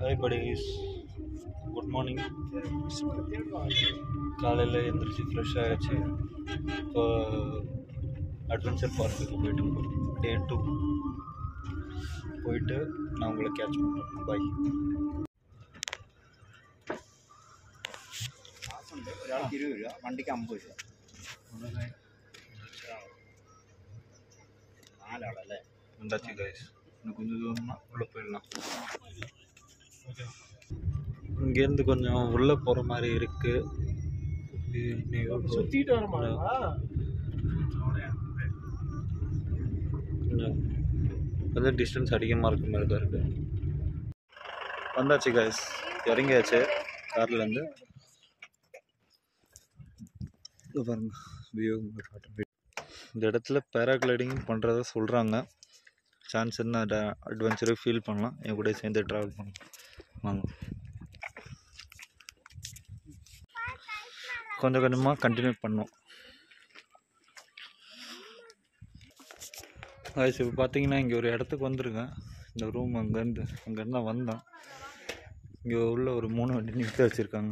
Hi buddies good morning காலையில் எழுந்திரிச்சு fresh ஆகிடுச்சு இப்போ அட்வென்ச்சர் பார்க்குக்கு போயிட்டு இருக்கோம் டே டூ போயிட்டு நான் உங்களை கேட்ச் பண்ணுறேன் பாய் മാസമുണ്ട് ഒരാൾക്ക് ഇരുപത് രൂപ വണ്ടിക്ക് അമ്പത് രൂപ നാലാളല്ലേ வந்தாச்சு கைஸ் இன்னும் கொஞ்சம் தூரம்னா உள்ளே போயிடலாம் இங்கேருந்து கொஞ்சம் உள்ளே போகிற மாதிரி இருக்குது சுத்திட்டு வர கொஞ்சம் கொஞ்சம் டிஸ்டன்ஸ் அதிகமாக இருக்க மாதிரி தான் இருக்குது வந்தாச்சு கைஸ் இறங்கியாச்சு கார்லேருந்து பாருங்க வியூ காட்டுறேன் இந்த இடத்துல பேராகிளைடிங் பண்ணுறதா சொல்கிறாங்க சான்ஸ் என்ன அட்வென்ச்சரை ஃபீல் பண்ணலாம் என் கூட சேர்ந்து ட்ராவல் பண்ணலாம் வாங்க கொஞ்சம் கொஞ்சமாக கண்டினியூ பண்ணோம் ஆயிடுச்சு இப்போ பார்த்தீங்கன்னா இங்கே ஒரு இடத்துக்கு வந்திருக்கேன் இந்த ரூம் அங்கேருந்து அங்கேருந்து தான் வந்தேன் இங்கே உள்ள ஒரு மூணு வண்டி நிறுத்தி வச்சுருக்காங்க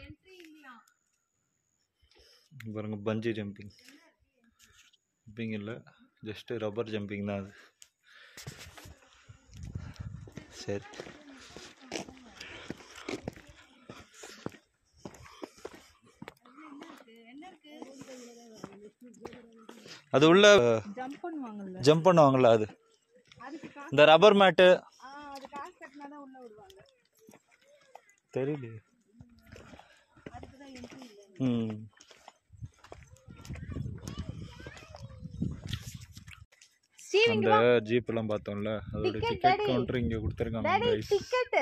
பாருங்க பஞ்சி ஜம்பிங் ஜம்பிங் இல்லை ஜஸ்ட்டு ரப்பர் ஜம்பிங் தான் அது சரி அது உள்ள ஜம்ப் பண்ணுவாங்கல்ல ஜம்ப் பண்ணுவாங்கல்ல அது இந்த ரப்பர் மேட்டு ஆ அது காசு கட்டினா தான் உள்ள விடுவாங்க தெரியலையே அதுக்கு தான் என்ட்ரி இல்லை ம் அந்த ஜீப் எல்லாம் பார்த்தோம்ல அதோட Ticket, டிக்கெட் daddy. கவுண்டர் இங்க கொடுத்துருக்காங்க டாடி கைஸ் டிக்கெட்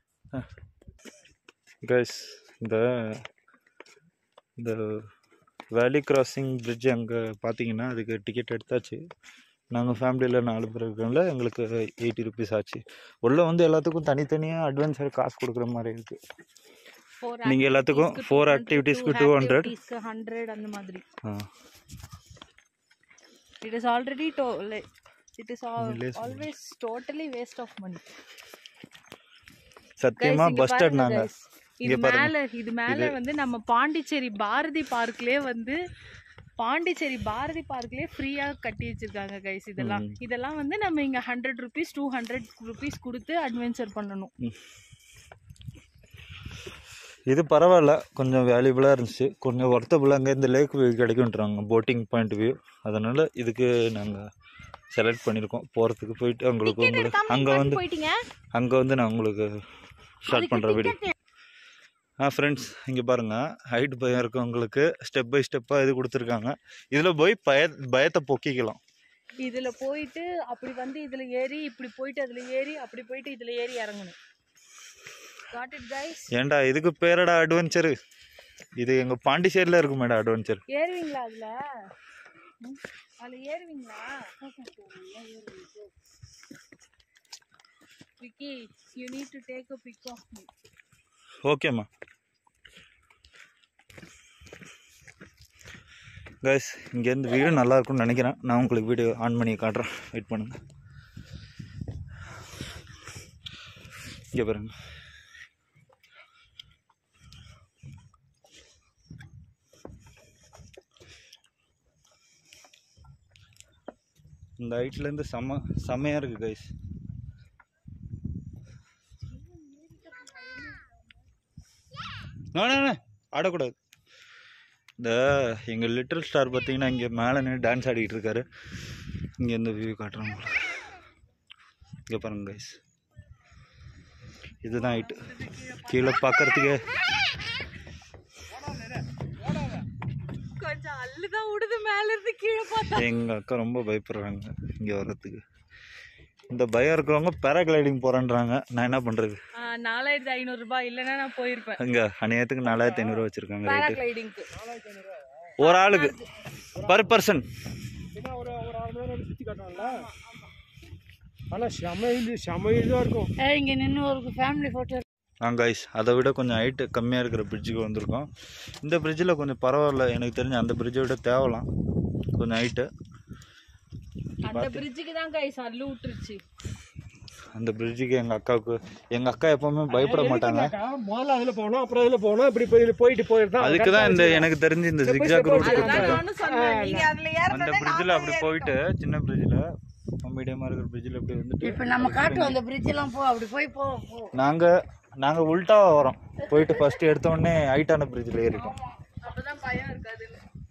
கைஸ் இந்த இந்த வேலி கிராசிங் பிரிட்ஜ் அங்கே பார்த்தீங்கன்னா அதுக்கு டிக்கெட் எடுத்தாச்சு நாங்கள் ஃபேமிலியில் நாலு பேர் இருக்கோம்ல எங்களுக்கு எயிட்டி ருபீஸ் ஆச்சு உள்ளே வந்து எல்லாத்துக்கும் தனித்தனியாக அட்வான்ஸாக காசு கொடுக்குற மாதிரி இருக்குது நீங்க எல்லாத்துக்கும் four activities க்கு 200. ஹண்ட்ரட் அந்த மாதிரி ஆ it is already do it is நீங்களே சொல்லுங்க. Always totally waste of money சத்தியமாக பஸ்டட் நாங்கள் இது இங்க பாருங்க. மேல இது மேல வந்து நம்ம பாண்டிச்சேரி பாரதி பார்க்லயே வந்து பாண்டிச்சேரி பாரதி பார்க்லயே ஃப்ரீயா கட்டி வச்சிருக்காங்க கைஸ் இதெல்லாம் ம். இதெல்லாம் வந்து நம்ம இங்க hundred rupees two hundred rupees கொடுத்து அட்வென்ச்சர் பண்ணணும் இது பரவாயில்ல கொஞ்சம் வேல்யூபிளாக இருந்துச்சு கொஞ்சம் ஒர்த்தபுள் அங்கே இந்த லேக் வியூ கிடைக்குன்றாங்க போட்டிங் பாயிண்ட் வியூ அதனால் இதுக்கு நாங்கள் செலக்ட் பண்ணியிருக்கோம் போகிறதுக்கு போயிட்டு உங்களுக்கு உங்களுக்கு அங்கே வந்து போயிட்டீங்க அங்கே வந்து நான் உங்களுக்கு ஸ்டார்ட் பண்ணுற வீடியோ ஆ ஃப்ரெண்ட்ஸ் இங்கே பாருங்கள் ஹைட் பயம் இருக்கவங்களுக்கு ஸ்டெப் பை ஸ்டெப்பாக இது கொடுத்துருக்காங்க இதில் போய் பய பயத்தை பொக்கிக்கலாம் இதுல போயிட்டு அப்படி வந்து இதுல ஏறி இப்படி போயிட்டு அதுல ஏறி அப்படி போயிட்டு இதுல ஏறி இறங்கணும் காட் இட் கைஸ் ஏன்டா இதுக்கு பேரடா அட்வென்ச்சரு இது எங்கள் பாண்டிச்சேரியில் இருக்கும் மேடம் அட்வென்ச்சர் ஏறுவீங்களா அதுல ம்? அதுல ஏறுவீங்களா Vicky you need to take a pic of me ஓகேம்மா கைஸ் இங்கேருந்து வீடியோ நல்லா இருக்கும்னு நினைக்கிறேன் நான் உங்களுக்கு வீடியோ ஆன் பண்ணி காட்டுறேன் வெயிட் பண்ணுங்க இங்கே பாருங்க இந்த ஹைட்லேருந்து செம்ம செம்மையாக இருக்குது கைஸ் நானே ஆடக்கூடாது இந்த எங்கள் லிட்டில் ஸ்டார் பார்த்தீங்கன்னா இங்கே மேலே நின்று டான்ஸ் ஆடிக்கிட்டு இருக்காரு இங்கே இந்த வியூ காட்டுறோம் இங்கே பாருங்க கைஸ் இதுதான் ஹைட்டு கீழே பார்க்கறதுக்கே கொஞ்சம் அள்ளுதான் விடுது மேல இருந்து கீழே பார்த்தா எங்கள் அக்கா ரொம்ப பயப்படுறாங்க இங்கே வர்றதுக்கு இந்த பயம் இருக்கிறவங்க பேராகிளைடிங் போகிறேன்றாங்க நான் என்ன பண்ணுறது ஆ, நாலாயிரத்தி ஐநூறு ரூபாய் இல்லைன்னா நான் போயிருப்பேன் இங்கே அநியாயத்துக்கு நாலாயிரத்தி ஐநூறுரூவா வச்சுருக்காங்க ரேட்டு பேராகிளைடிங்க்கு ஒரு ஆளுக்கு பர் பர்சன் ஏன்னா ஒரு ஒரு அரை மணி நேரம் சுற்றி காட்டலாம்ல ஆனால் செம இது செம இதுவாக இருக்கும் இங்க நின்று ஒரு ஃபேமிலி போட்டோ ஆ கைஸ் அதை விட கொஞ்சம் ஹைட்டு கம்மியாக இருக்கிற பிரிட்ஜுக்கு வந்திருக்கோம் இந்த பிரிட்ஜில் கொஞ்சம் பரவாயில்ல எனக்கு தெரிஞ்சு அந்த பிரிட்ஜை விட தேவலாம் கொஞ்சம் ஹைட்டு அந்த பிரிட்ஜுக்கு தான் கைஸ் அள்ளு விட்டுருச்சு அந்த பிரிட்ஜுக்கு எங்கள் அக்காவுக்கு எங்கள் அக்கா எப்பவுமே பயப்பட மாட்டாங்க எதுக்குன்னாக்கா, முதல்ல அதுல போனோம் அப்புறம் இதுல போனோம் இப்படி போய் போயிட்டு போயிருந்தா அதுக்கு தான் இந்த எனக்கு தெரிஞ்சு இந்த ஜிக்ஜாக் ரூட் அதுதான் கொடுத்துருக்காங்க நானும் சொன்னேன் நீங்க அதுல அந்த ஏறணும்னா பிரிட்ஜில் அப்படி போயிட்டு சின்ன பிரிட்ஜில் மீடியமாக இருக்கிற பிரிட்ஜில் அப்படி வந்துட்டு இப்ப நம்ம காட்டு அந்த பிரிட்ஜ் எல்லாம் போ அப்படி போய் போ போ நாங்கள் நாங்கள் உல்ட்டாவா வரோம் போயிட்டு ஃபர்ஸ்ட் எடுத்த உடனே ஹைட்டான பிரிட்ஜில் ஏறிட்டோம் அப்பதான் பயம் இருக்காதுன்னு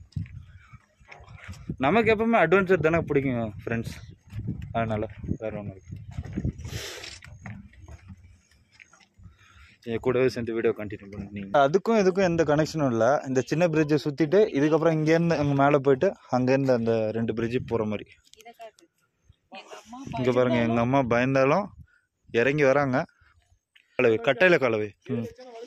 நமக்கு எப்பவுமே அட்வென்ச்சர் தானே பிடிக்கும் ஃப்ரெண்ட்ஸ் அதனால வேற ஒன்றும் இருக்கு என் கூடவே சேர்ந்து வீடியோ கண்டினியூ பண்ணீங்க அதுக்கும் இதுக்கும் எந்த கனெக்ஷனும் இல்லை இந்த சின்ன பிரிட்ஜை சுற்றிட்டு இதுக்கப்புறம் இங்கேருந்து அங்கே மேலே போயிட்டு அங்கேருந்து அந்த ரெண்டு பிரிட்ஜு போகிற மாதிரி இங்கே பாருங்க எங்கள் அம்மா பயந்தாலும் இறங்கி வராங்க கலவை கட்டையில் கலவை ம்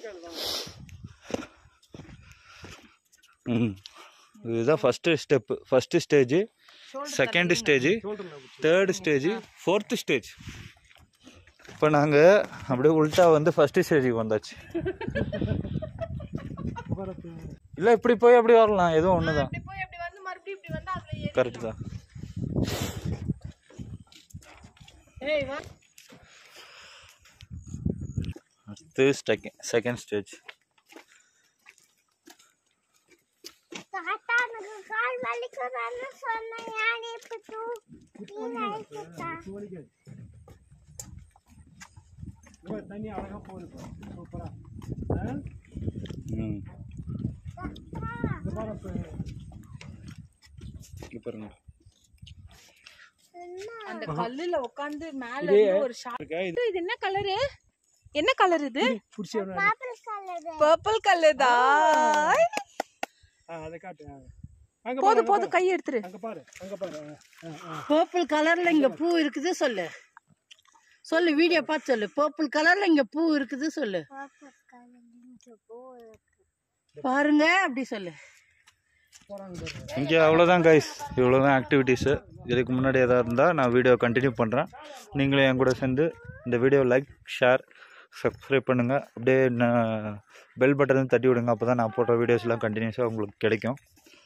ம் இதுதான் first step first stage second stage third stage fourth stage இப்போ நாங்கள் அப்படியே உல்ட்டா வந்து ஃபஸ்ட்டு ஸ்டேஜுக்கு வந்தாச்சு இல்லை இப்படி போய் அப்படி வரலாம் எதுவும் ஒன்று தான் இப்படி போய் அப்படி வந்து மறுபடியும் இப்படி வந்து அதுல ஏறி கரெக்ட் தான் ஏய் வா அடுத்து செகண்ட் செகண்ட் ஸ்டேஜ் தாத்தா எனக்கு கால் வலிக்குதுன்னு சொன்னேன் யானே இப்ப தூக்கி தண்ணி அழகா போகுது சூப்பரா ம் இந்த பாரு இப்ப இங்க பாருங்க அந்த கல்லுல உட்கார்ந்து மேல இருந்து ஒரு ஷாட் இது என்ன கலரு என்ன கலர் இது புடிச்சு ஆப்பிள் கலர் பர்பிள் கலர்தா அதை காட்டு ஆ. அங்க பாரு, போதும் அங்க போதும் கை எடுத்துரு பாரு, அங்க பாரு அங்க பாரு ஆ, ஆ, ஆ. பர்பிள் கலர்ல இங்க பூ இருக்குது சொல்லு சொல்லு வீடியோ பார்த்து சொல்லு பர்பிள் கலர்ல இங்க பூ இருக்குது சொல்லு பாருங்க அப்படி சொல்லு இங்கே அவ்வளோதான் கைஸ் இவ்வளோதான் ஆக்டிவிட்டீஸு இதுக்கு முன்னாடி எதாவது இருந்தால் நான் வீடியோ கண்டினியூ பண்ணுறேன் நீங்களும் என் கூட சேர்ந்து இந்த வீடியோ லைக் ஷேர் சப்ஸ்கிரைப் பண்ணுங்கள் அப்படியே நான் பெல் பட்டனையும் தட்டி விடுங்க அப்போ தான் நான் போடுற வீடியோஸ்லாம் கண்டினியூஸாக உங்களுக்கு கிடைக்கும்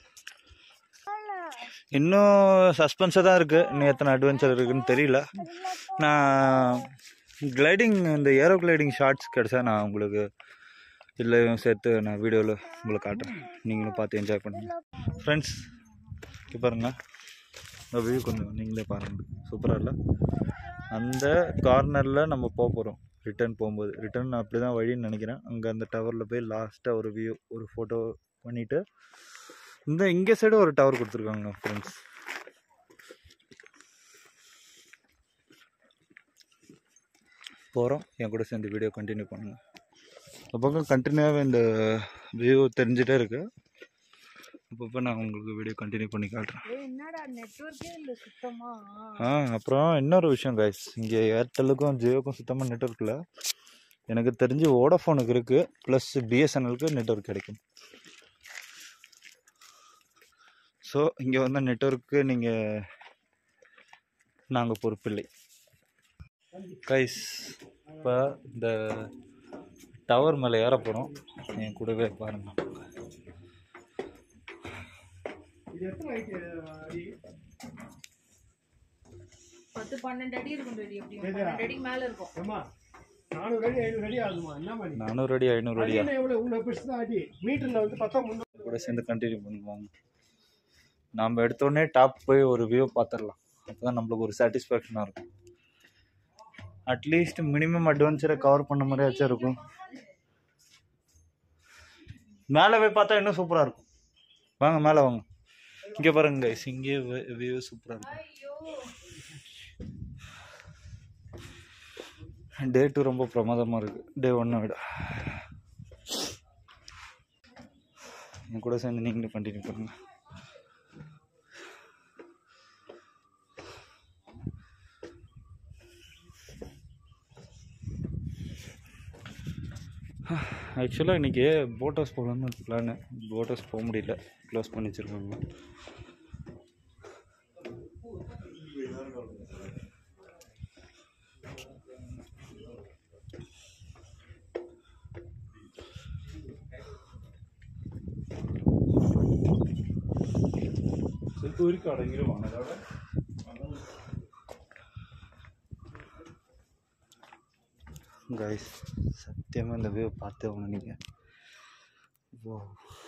இன்னும் சஸ்பென்ஸாக தான் இருக்குது இன்னும் எத்தனை அட்வென்ச்சர் இருக்குன்னு தெரியல நான் கிளைடிங் இந்த ஏரோ கிளைடிங் ஷார்ட்ஸ் கிடச்சா நான் உங்களுக்கு இதில் சேர்த்து நான் வீடியோவில் உங்களுக்கு காட்டுறேன் நீங்களும் பார்த்து என்ஜாய் பண்ணுங்க ஃப்ரெண்ட்ஸ் இப்போ பாருங்க இந்த வியூ கொஞ்சம் நீங்களே பாருங்க சூப்பராக இல்லை அந்த கார்னரில் நம்ம போக போகிறோம் ரிட்டர்ன் போகும்போது ரிட்டர்ன் அப்படி தான் வழின்னு நினைக்கிறேன் அங்கே அந்த டவரில் போய் லாஸ்ட்டாக ஒரு வியூ ஒரு ஃபோட்டோ பண்ணிவிட்டு இந்த இங்கே சைடு ஒரு டவர் கொடுத்துருக்காங்க ஃப்ரெண்ட்ஸ் போகிறோம் என் கூட சேர்ந்து வீடியோ கண்டினியூ பண்ணுங்கள் இந்த பக்கம் கண்டினியூவாகவே இந்த வியூ தெரிஞ்சிட்டே இருக்கு அப்பப்போ நான் உங்களுக்கு வீடியோ கண்டினியூ பண்ணி காட்டுறேன் என்னடா நெட்வொர்க்கே இல்ல சுத்தமா ஆ அப்புறம் இன்னொரு விஷயம் கைஸ் இங்கே ஏர்டெல்லுக்கும் ஜியோக்கும் சுத்தமாக நெட்ஒர்க் இல்லை எனக்கு தெரிஞ்சு வோடஃபோனுக்கு இருக்குது ப்ளஸ் பிஎஸ்என்எலுக்கு நெட்ஒர்க் கிடைக்கும் ஸோ இங்கே வந்து நெட்ஒர்க்கு நீங்கள் நாங்கள் பொறுப்பில்லை கைஸ் இப்போ இந்த டவர் மேலே ஏற போகிறோம் என் கூடவே பாருங்கள் இது எத்தனை height, அடி பத்து பன்னெண்டு அடி இருக்கும் ரெடி எப்படி எது? பன்னெண்டு அடிக்கு மேல இருக்கும் ஏம்மா நானூறு அடி ஐநூறு அடி ஆகுமா என்ன மாதிரி நானூறு அடி ஐநூறு அடியா எவ்வளவு உங்களை பிடிச்சி தான் அடி மீட்டர்ல வந்து பத்தா முந்நூறு கூட சேர்ந்து கண்டினியூ பண்ணுவாங்க நாம் எடுத்தோடனே டாப் போய் ஒரு வியூ பார்த்துடலாம் அப்போ தான் நம்மளுக்கு ஒரு சாட்டிஸ்ஃபேக்ஷனாக இருக்கும் அட்லீஸ்ட் மினிமம் அட்வென்ச்சரை கவர் பண்ண மாதிரியாச்சும் இருக்கும் மேலே போய் பார்த்தா இன்னும் சூப்பராக இருக்கும் வாங்க மேலே வாங்க இங்கே பாருங்க guys, இங்கே வியூ சூப்பராக இருக்கும் டே டூ ரொம்ப பிரமாதமாக இருக்குது டே ஒன்றை விட என் கூட சேர்ந்து நீங்களும் கண்டினியூ பண்ணுங்க ஆக்சுவலாக இன்றைக்கி போட் ஹவுஸ் போகலான்னு பிளானு போட் ஹவுஸ் போக முடியல க்ளோஸ் பண்ணி வச்சுருக்காங்க ഒരു കടങ്കിലും ആണ് അവിടെ கைஸ் சத்தியமாக இந்த வியூ பார்த்து ஆகணும் நீங்கள் ஓ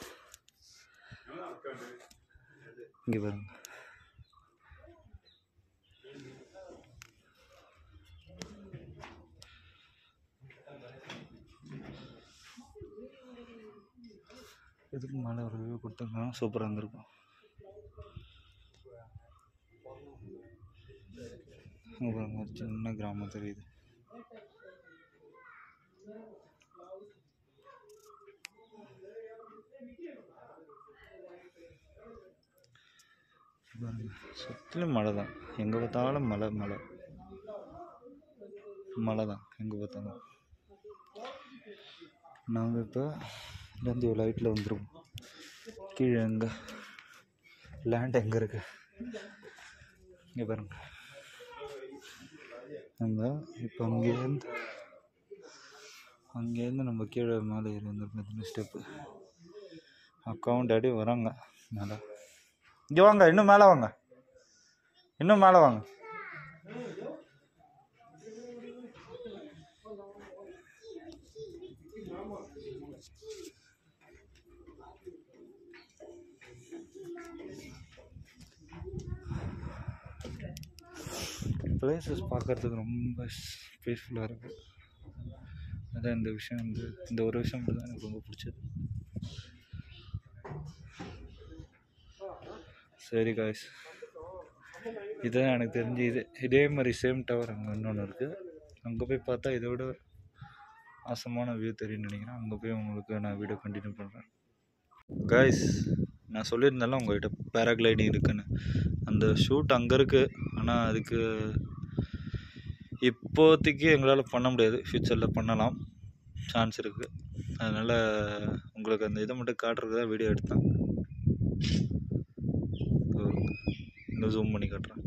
இங்கே பாருங்க இதுக்கு மேலே ஒரு வியூ கொடுத்துருக்காங்க சூப்பராக இருந்திருக்கும் இங்க பாருங்க ஒரு சின்ன கிராமம் தெரியுது பாருங்க சுற்றிலும் மழை தான் எங்கே பார்த்தாலும் மழை மழை மழை தான் எங்கே பார்த்தாலும் நாங்கள் இப்போ இருந்து லைட்டில் வந்துருவோம் கீழே எங்கே லேண்ட் எங்கே இருக்கு இங்கே பாருங்க நம்ம இப்போ அங்கேருந்து அங்கேருந்து நம்ம கீழே மேலே ஏறி வந்துருக்கோம் எத்தனை ஸ்டெப்பு அக்காவும் டேடி வராங்க மேலே இங்கே வாங்க இன்னும் மேலே வாங்க இன்னும் மேலே வாங்க பிளேசஸ் பார்க்குறதுக்கு ரொம்ப பீஸ்ஃபுல்லாக இருக்குது அதான் இந்த விஷயம் வந்து இந்த ஒரு விஷயம் மட்டும் தான் எனக்கு ரொம்ப பிடிச்சது சரி காய்ஸ் இதுதான் எனக்கு தெரிஞ்சு இது இதே மாதிரி சேம் டவர் அங்கே இன்னொன்று இருக்குது அங்கே போய் பார்த்தா இதை விட ஆசமான வியூ தெரியும்னு நினைக்கிறேன் அங்கே போய் உங்களுக்கு நான் வீடியோ கண்டினியூ பண்ணுறேன் காய்ஸ் நான் சொல்லியிருந்தேன்ல உங்கள்கிட்ட பேராகிளைடிங் இருக்குன்னு அந்த ஷூட் அங்கே இருக்குது ஆனால் அதுக்கு இப்போதைக்கு எங்களால் பண்ண முடியாது ஃப்யூச்சரில் பண்ணலாம் சான்ஸ் இருக்குது அதனால் உங்களுக்கு அந்த இதை மட்டும் காட்டுறதுக்கு தான் வீடியோ எடுத்தேன் இதோ இன்னும் ஜூம் பண்ணி காட்டுறேன்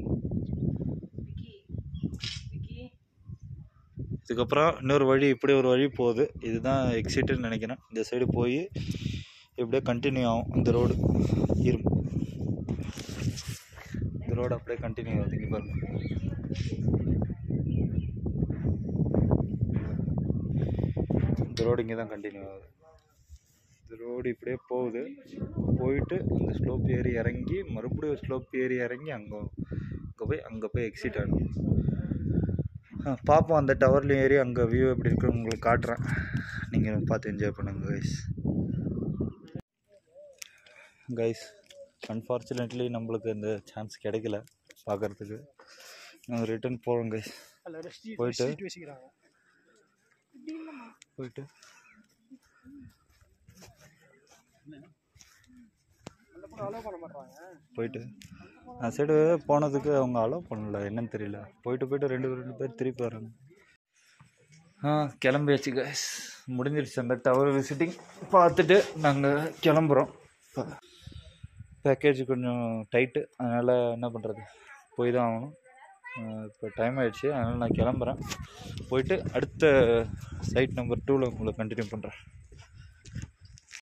இதுக்கப்புறம் இன்னொரு வழி இப்படி ஒரு வழி போகுது இதுதான் எக்ஸிட்டுன்னு நினைக்கிறேன் இந்த சைடு போய் இப்படியே கண்டினியூ ஆகும் இந்த ரோடு இரும் இந்த ரோடு அப்படியே கண்டினியூ ஆகுது இங்கே பாருங்க இந்த ரோடு இங்கே தான் கண்டினியூ ஆகுது இந்த ரோடு இப்படியே போகுது போயிட்டு அந்த ஸ்லோப் ஏறி இறங்கி மறுபடியும் ஸ்லோப் ஏறி இறங்கி அங்கே அங்கே போய் அங்கே போய் எக்ஸிட் ஆகணும் ஆ, பார்ப்போம் அந்த டவர்லையும் ஏறி அங்கே வியூ எப்படி இருக்குன்னு உங்களுக்கு காட்டுறேன் நீங்கள் பார்த்து என்ஜாய் பண்ணுங்க கைஸ் கைஸ் அன்ஃபார்ச்சுனேட்லி நம்மளுக்கு இந்த சான்ஸ் கிடைக்கல பார்க்குறதுக்கு நாங்கள் ரிட்டர்ன் போகிறோம் கைஸ் அதில் ரெஸ்ட் போயிட்டு? சீட் வச்சுக்கிறாங்க போயிட்டு அந்த பக்கம் அலோவ் பண்ண மாட்டாங்க போயிட்டு அந்த சைடு போனதுக்கு அவங்க அலோவ் பண்ணல என்னன்னு தெரியல போயிட்டு போயிட்டு ரெண்டு ரெண்டு பேர் திருப்பி வராங்க ஆ கிளம்பியாச்சு கைஸ் முடிஞ்சிருச்சு அந்த டவர் விசிட்டிங் பார்த்துட்டு நாங்கள் கிளம்புறோம் பேக்கேஜ் கொஞ்சம் டைட்டு அதனால் என்ன பண்ணுறது போய் தான் ஆகணும் இப்போ டைம் ஆயிடுச்சு அதனால் நான் கிளம்புறேன் போயிட்டு அடுத்த சைட் நம்பர் டூவில் உங்களை கண்டினியூ பண்ணுறேன்